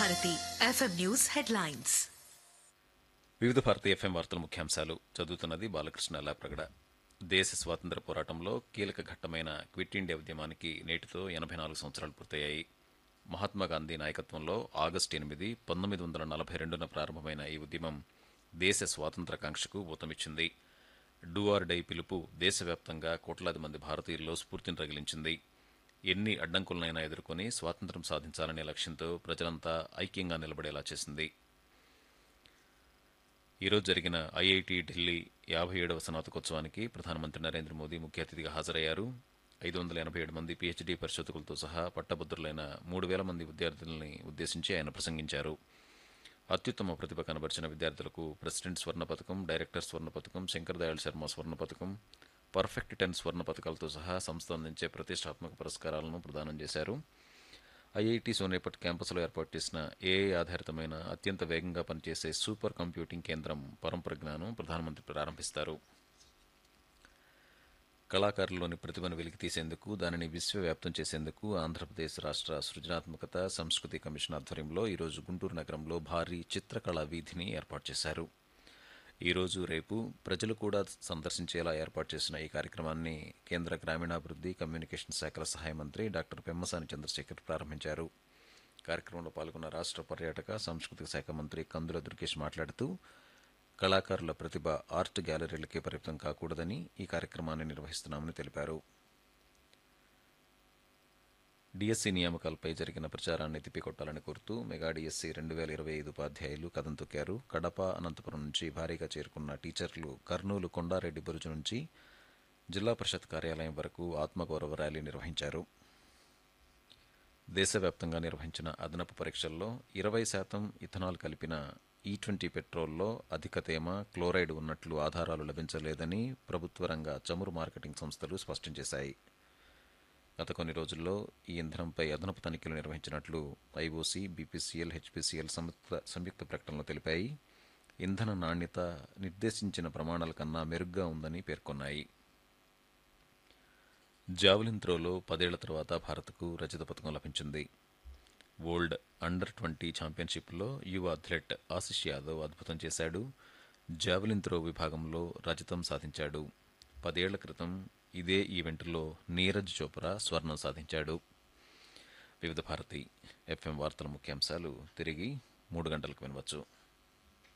Bharati FM news headlines వివిధ Bharati FM వార్తల ముఖ్యాంశాలు చదువుతున్నది బాలకృష్ణ లాప్రగడ దేశ స్వాతంత్ర పోరాటంలో కీలక ఘట్టమైన క్విట్ ఇండియా ఉద్యమానికి నేటితో ఎనభై నాలుగు సంవత్సరాలు పూర్తయ్యాయి మహాత్మా గాంధీ నాయకత్వంలో ఆగస్టు ఎనిమిది పంతొమ్మిది వందల నలభై రెండున ప్రారంభమైన ఈ ఉద్యమం దేశ స్వాతంత్రాకాంక్షకు ఊతమిచ్చింది డూ ఆర్ డై పిలుపు దేశవ్యాప్తంగా కోట్లాది మంది భారతీయుల్లో స్ఫూర్తిని రగిలించింది ఎన్ని అడ్డంకులనైనా ఎదుర్కొని స్వాతంత్ర్యం సాధించాలనే లక్ష్యంతో ప్రజలంతా ఐక్యంగా నిలబడేలా చేసింది ఈరోజు జరిగిన ఐఐటి ఢిల్లీ యాభై ఏడవ స్నాతకోత్సవానికి ప్రధానమంత్రి నరేంద్ర మోదీ ముఖ్య అతిథిగా హాజరయ్యారు ఐదు వందల ఎనభై ఏడు మంది పీహెచ్డీ పరిశోధకులతో సహా పట్టభద్రులైన మూడు వేల మంది విద్యార్థులని ఉద్దేశించి ఆయన ప్రసంగించారు అత్యుత్తమ ప్రతిభ కనబరిచిన విద్యార్థులకు ప్రెసిడెంట్ స్వర్ణ పథకం డైరెక్టర్ స్వర్ణ పథకం శంకర్ దయాళ్ శర్మ స్వర్ణ పథకం పర్ఫెక్ట్ టెన్ స్వర్ణ పథకాలతో సహా సంస్థ అందించే ప్రతిష్టాత్మక పురస్కారాలను ప్రదానం చేశారు ఐఐటి సోనేపట్ క్యాంపస్లో ఏర్పాటు చేసిన ఏఐ ఆధారితమైన అత్యంత వేగంగా పనిచేసే సూపర్ కంప్యూటింగ్ కేంద్రం పరంప్రజ్ఞను ప్రధానమంత్రి ప్రారంభిస్తారు కళాకారుల్లోని ప్రతిభను వెలికి తీసేందుకు దానిని విశ్వవ్యాప్తం చేసేందుకు ఆంధ్రప్రదేశ్ రాష్ట్ర సృజనాత్మకత సంస్కృతి కమిషన్ ఆధ్వర్యంలో ఈరోజు గుంటూరు నగరంలో భారీ చిత్రకళా వీధిని ఏర్పాటు చేశారు ఈరోజు రేపు ప్రజలు కూడా సందర్శించేలా ఏర్పాటు చేసిన ఈ కార్యక్రమాన్ని కేంద్ర గ్రామీణాభివృద్ధి కమ్యూనికేషన్ శాఖల సహాయ మంత్రి డాక్టర్ పెమ్మసాని చంద్రశేఖర్ ప్రారంభించారు కార్యక్రమంలో పాల్గొన్న రాష్ట్ర పర్యాటక సాంస్కృతిక శాఖ మంత్రి కందుల దుర్గేష్ మాట్లాడుతూ కళాకారుల ప్రతిభ ఆర్ట్ గ్యాలరీలకే పరిమితం కాకూడదని ఈ కార్యక్రమాన్ని నిర్వహిస్తున్నామని తెలిపారు డిఎస్సి నియామకాలపై జరిగిన ప్రచారాన్ని తిప్పికొట్టాలని కోరుతూ మెగా డిఎస్సి రెండు వేల ఇరవై ఐదు ఉపాధ్యాయులు కథం తొక్కారు కడప అనంతపురం నుంచి భారీగా చేరుకున్న టీచర్లు కర్నూలు కొండారెడ్డి బురుజు నుంచి జిల్లా పరిషత్ కార్యాలయం వరకు ఆత్మగౌరవ ర్యాలీ నిర్వహించారు దేశవ్యాప్తంగా నిర్వహించిన అదనపు పరీక్షల్లో ఇరవై శాతం ఇథనాల్ కలిపిన ఈ ట్వంటీ పెట్రోల్లో అధిక తేమ క్లోరైడ్ ఉన్నట్లు ఆధారాలు లభించలేదని ప్రభుత్వ రంగ చమురు మార్కెటింగ్ సంస్థలు స్పష్టం చేశాయి గత కొన్ని రోజుల్లో ఈ ఇంధనంపై అదనపు తనిఖీలు నిర్వహించినట్లు ఐఓసీ బీపీసీఎల్ హెచ్పీసీఎల్ సంయుక్త సంయుక్త ప్రకటనలో తెలిపాయి ఇంధన నాణ్యత నిర్దేశించిన ప్రమాణాల కన్నా మెరుగ్గా ఉందని పేర్కొన్నాయి జావలిన్ త్రోలో పదేళ్ల తర్వాత భారత్కు రజత పథకం లభించింది వరల్డ్ అండర్ ట్వంటీ ఛాంపియన్షిప్లో యువ అథ్లెట్ ఆశిష్ యాదవ్ అద్భుతం చేశాడు జావలిన్ త్రో విభాగంలో రజతం సాధించాడు పదేళ్ల క్రితం ఇదే ఈవెంట్లో నీరజ్ చోప్రా స్వర్ణం సాధించాడు వివిధ భారతి ఎఫ్ఎం వార్తల ముఖ్యాంశాలు తిరిగి మూడు గంటలకు వినవచ్చు